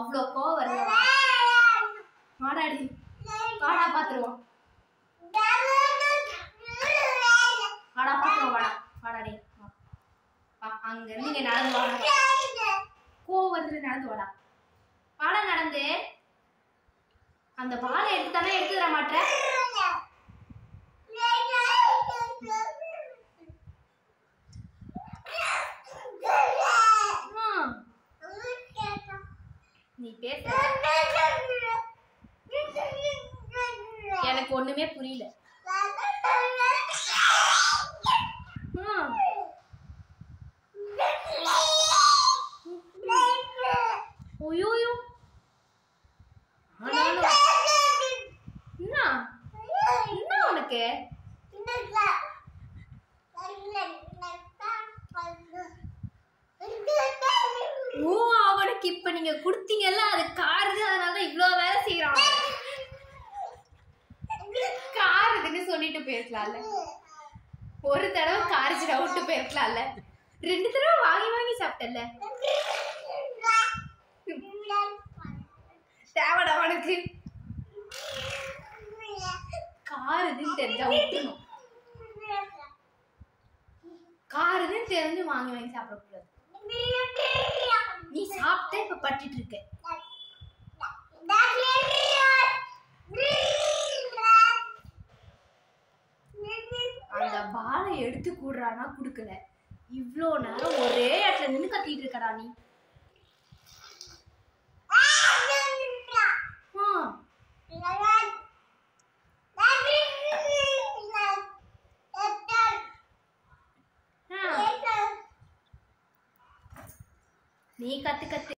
அவ்வளோ கோவம் வருது வாடாடி வாடா பாத்துருவோம் வாடா பாத்துருவோம் வாடா வாடாடி வா. வா அங்க இருந்து இங்க நடந்து வாடா கோவம் வருது நடந்து வாடா வாடா நடந்து அந்த பாலை எடுத்து தானே எடுத்து தர மாட்டேன் நீ பேச எனக்கு ஒண்ணுமே புரியல ம். ஐயோயோ ஆனாலும் என்ன என்ன உனக்கு ஓ அவனுக்கு இப்ப நீங்க குடுத்தீங்கல்ல அது காருது அதனால தான் இவ்ளோ வேலை செய்யறான் காருதுன்னு சொல்லிட்டு போயிருக்கலாம்ல ஒரு தடவை காரிச்சிட விட்டு போயிருக்கலாம்ல ரெண்டு தடவை வாங்கி வாங்கி சாப்பிட்டல தேவடா அவனுக்கு காருதுன்னு தெரிஞ்சா விட்டுணும் காருதுன்னு தெரிஞ்சு வாங்கி வாங்கி சாப்பிடக்கூடாது நீ சாப்பிட்ட இப்ப பட்டுட்டு இருக்க அந்த பாலை எடுத்து கூடுறானா குடுக்கல இவ்ளோ நேரம் ஒரே இடத்துல நின்னு கத்திட்டு இருக்கடா நீ ஆ, ஆ. நீ கத்து கத்து